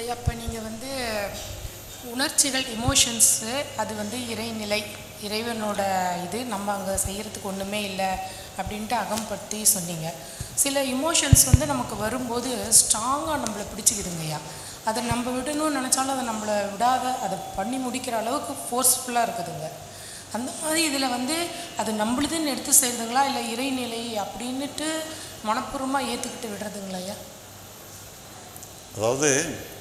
அப்போ நீங்கள் வந்து உணர்ச்சிகள் எமோஷன்ஸு அது வந்து இறைநிலை இறைவனோட இது நம்ம அங்கே செய்கிறதுக்கு ஒன்றுமே இல்லை அப்படின்ட்டு அகம்படுத்தி சொன்னீங்க சில இமோஷன்ஸ் வந்து நமக்கு வரும்போது ஸ்ட்ராங்காக நம்மளை பிடிச்சிக்குதுங்கய்யா அதை நம்ம விடணும்னு நினச்சாலும் அதை நம்மளை விடாத அதை பண்ணி முடிக்கிற அளவுக்கு ஃபோர்ஸ்ஃபுல்லாக இருக்குதுங்க அந்த மாதிரி இதில் வந்து அது நம்மளுதுன்னு எடுத்து செய்கிறதுங்களா இல்லை இறைநிலை அப்படின்னுட்டு மனப்பூர்வமாக ஏற்றுக்கிட்டு விடுறதுங்களா ஐயா அதாவது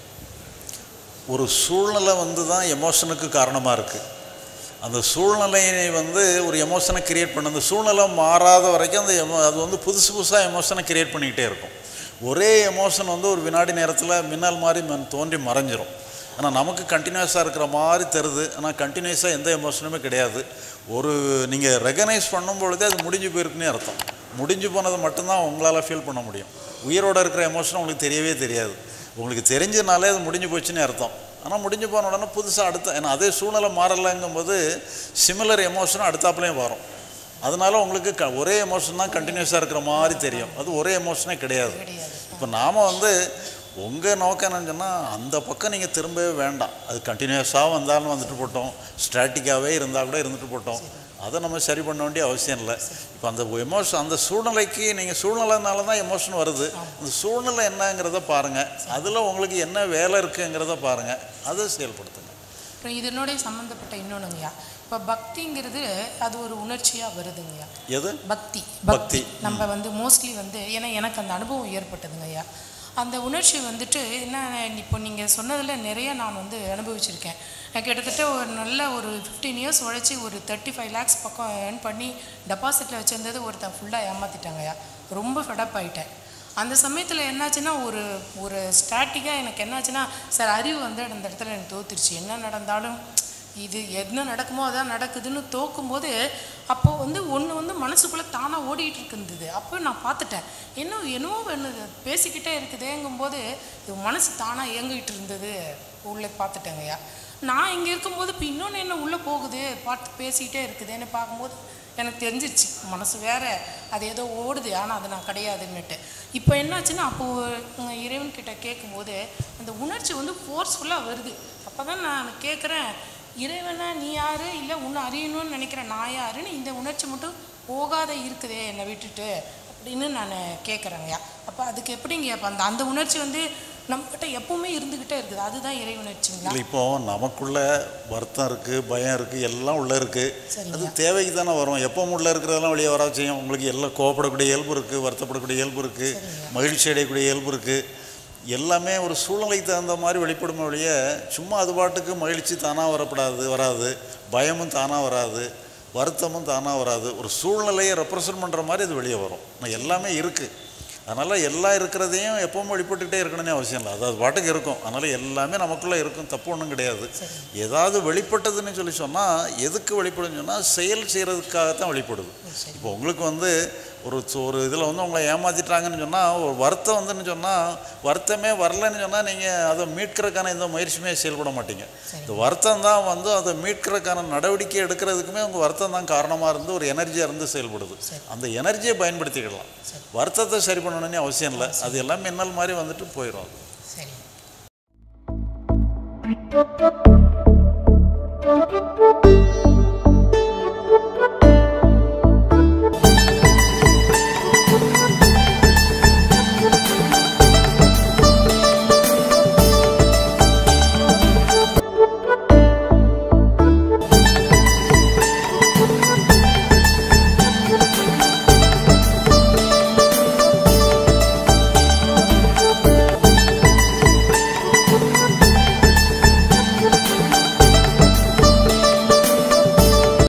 ஒரு சூழ்நிலை வந்து தான் எமோஷனுக்கு காரணமாக இருக்குது அந்த சூழ்நிலையை வந்து ஒரு எமோஷனை கிரியேட் பண்ண அந்த சூழ்நிலை மாறாத வரைக்கும் அந்த எமோ அது வந்து புதுசு புதுசாக எமோஷனை கிரியேட் பண்ணிக்கிட்டே இருக்கும் ஒரே எமோஷன் வந்து ஒரு வினாடி நேரத்தில் மின்னல் மாதிரி மன் தோன்றி மறைஞ்சிரும் ஆனால் நமக்கு கண்டினியூஸாக இருக்கிற மாதிரி தருது ஆனால் கண்டினியூஸாக எந்த எமோஷனுமே கிடையாது ஒரு நீங்கள் ரெகனைஸ் பண்ணும் பொழுதே அது முடிஞ்சு போயிருக்குன்னே அர்த்தம் முடிஞ்சு போனதை மட்டும்தான் உங்களால் ஃபீல் பண்ண முடியும் உயிரோட இருக்கிற எமோஷன் உங்களுக்கு தெரியவே தெரியாது உங்களுக்கு தெரிஞ்சதுனாலே அது முடிஞ்சு போச்சுன்னு அர்த்தம் ஆனால் முடிஞ்சு போன உடனே புதுசாக அடுத்த ஏன்னா அதே சூழ்நிலை மாறலைங்கும்போது சிமிலர் எமோஷனும் அடுத்தாப்புலேயும் வரும் அதனால உங்களுக்கு க ஒரே எமோஷன் தான் கண்டினியூஸாக இருக்கிற மாதிரி தெரியும் அது ஒரே எமோஷனே கிடையாது கிடையாது இப்போ நாம் வந்து உங்கள் நோக்கம் என்னன்னு சொன்னால் அந்த பக்கம் நீங்கள் திரும்பவே வேண்டாம் அது கண்டினியூஸாக வந்தாலும் வந்துட்டு போட்டோம் ஸ்டாட்டிக்காகவே இருந்தால் கூட இருந்துட்டு போட்டோம் அதை நம்ம சரி பண்ண வேண்டிய அவசியம் இல்லை இப்போ அந்த எமோஷன் அந்த சூழ்நிலைக்கு நீங்கள் சூழ்நிலைனால தான் எமோஷன் வருது அந்த சூழ்நிலை என்னங்கிறத பாருங்கள் அதில் உங்களுக்கு என்ன வேலை இருக்குங்கிறத பாருங்கள் அதை செயல்படுத்துங்க அப்புறம் இதனோட சம்மந்தப்பட்ட இன்னொன்றுங்கய்யா இப்போ பக்திங்கிறது அது ஒரு உணர்ச்சியாக வருதுங்கய்யா எது பக்தி பக்தி. பக்தி நம்ம வந்து மோஸ்ட்லி வந்து ஏன்னா எனக்கு அந்த அனுபவம் ஏற்பட்டதுங்க ஐயா அந்த உணர்ச்சி வந்துட்டு என்ன இப்போ நீங்கள் சொன்னதில் நிறைய நான் வந்து அனுபவிச்சிருக்கேன் நான் கிட்டத்தட்ட ஒரு நல்ல ஒரு ஃபிஃப்டீன் இயர்ஸ் உழைச்சி ஒரு தேர்ட்டி ஃபைவ் லேக்ஸ் பக்கம் ஏர்ன் பண்ணி டெபாசிட்டில் வச்சிருந்தது ஒருத்தன் ஃபுல்லாக ஏமாற்றிட்டாங்கய்யா ரொம்ப ஃபெடப் ஆயிட்டேன் அந்த சமயத்தில் என்னாச்சுன்னா ஒரு ஒரு ஸ்டாட்டிக்காக எனக்கு என்னாச்சுன்னா சார் அறிவு வந்து அந்த இடத்துல எனக்கு தோத்துருச்சு என்ன நடந்தாலும் இது என்ன நடக்குமோ அதான் நடக்குதுன்னு தோக்கும்போது அப்போ வந்து ஒன்று வந்து மனசுக்குள்ளே தானாக ஓடிட்டு இருந்தது அப்போ நான் பார்த்துட்டேன் என்ன என்னவோ ஒன்று பேசிக்கிட்டே இருக்குதேங்கும்போது இது மனசு தானாக இயங்கிட்டு இருந்தது உள்ளே பார்த்துட்டேங்கய்யா நான் இங்கே இருக்கும்போது இப்போ இன்னொன்று என்ன உள்ளே போகுது பார்த்து பேசிக்கிட்டே இருக்குதுன்னு பார்க்கும்போது எனக்கு தெரிஞ்சிருச்சு மனசு வேற அது ஏதோ ஓடுது ஆனால் அது நான் கிடையாதுன்னுட்டு இப்போ என்னாச்சுன்னா அப்போது இறைவன்கிட்ட கேட்கும்போது அந்த உணர்ச்சி வந்து ஃபோர்ஸ்ஃபுல்லாக வருது அப்போ தான் நான் கேட்குறேன் இறைவனா நீ யாரு இல்லை உன்னை அறியணும்னு நினைக்கிறேன் நான் யாருன்னு இந்த உணர்ச்சி மட்டும் போகாத இருக்குதே என்னை விட்டுட்டு அப்படின்னு நான் கேட்குறேங்கய்யா அப்போ அதுக்கு எப்படிங்க அப்போ அந்த அந்த உணர்ச்சி வந்து நம்மகிட்ட எப்பவுமே இருந்துக்கிட்டே இருக்குது அதுதான் இறை உணர்ச்சிங்களா இல்லை இப்போ நமக்குள்ள வருத்தம் இருக்குது பயம் இருக்குது எல்லாம் உள்ளே இருக்குது சரிங்க. அது தேவைக்கு தானே வரும் எப்போ உள்ளே இருக்கிறதெல்லாம் வெளியே வர செய்யும் உங்களுக்கு எல்லாம் கோவப்படக்கூடிய இயல்பு இருக்குது வருத்தப்படக்கூடிய இயல்பு இருக்குது சரிங்க. மகிழ்ச்சி அடையக்கூடிய இயல்பு இருக்குது எல்லாமே ஒரு சூழ்நிலைக்கு தகுந்த மாதிரி வெளிப்படும் ஒழிய சும்மா அது பாட்டுக்கு மகிழ்ச்சி தானாக வரப்படாது வராது பயமும் தானாக வராது வருத்தமும் தானாக வராது ஒரு சூழ்நிலையை ரெப்ரசன்ட் பண்ணுற மாதிரி அது வெளியே வரும் ஆனால் எல்லாமே இருக்குது அதனால் எல்லாம் இருக்கிறதையும் எப்பவும் வெளிப்பட்டுக்கிட்டே இருக்கணும்னு அவசியம் இல்லை அது அது பாட்டுக்கு இருக்கும் அதனால் எல்லாமே நமக்குள்ளே இருக்கும் தப்பு ஒன்றும் கிடையாது ஏதாவது வெளிப்பட்டதுன்னு சொல்லி சொன்னால் எதுக்கு வெளிப்படுதுன்னு சொன்னால் செயல் செய்கிறதுக்காகத்தான் வெளிப்படுது இப்போ உங்களுக்கு வந்து ஒரு சு- ஒரு இதில் வந்து உங்களை ஏமாற்றிட்டாங்கன்னு சொன்னால் ஒரு வருத்தம் வந்துன்னு சொன்னால் வருத்தமே வரலன்னு சொன்னால் நீங்கள் அதை மீட்கிறதுக்கான எந்த முயற்சியுமே செயல்பட மாட்டீங்க இந்த வருத்தம் தான் வந்து அதை மீட்கிறதுக்கான நடவடிக்கை எடுக்கிறதுக்குமே உங்கள் வருத்தம் தான் காரணமாக இருந்து ஒரு எனர்ஜியாக இருந்து செயல்படுது அந்த எனர்ஜியை பயன்படுத்திக்கலாம் வருத்தத்தை சரி பண்ணணும்னு அவசியம் இல்லை அது எல்லாம் மின்னல் மாதிரி வந்துட்டு போயிடும் அது சரி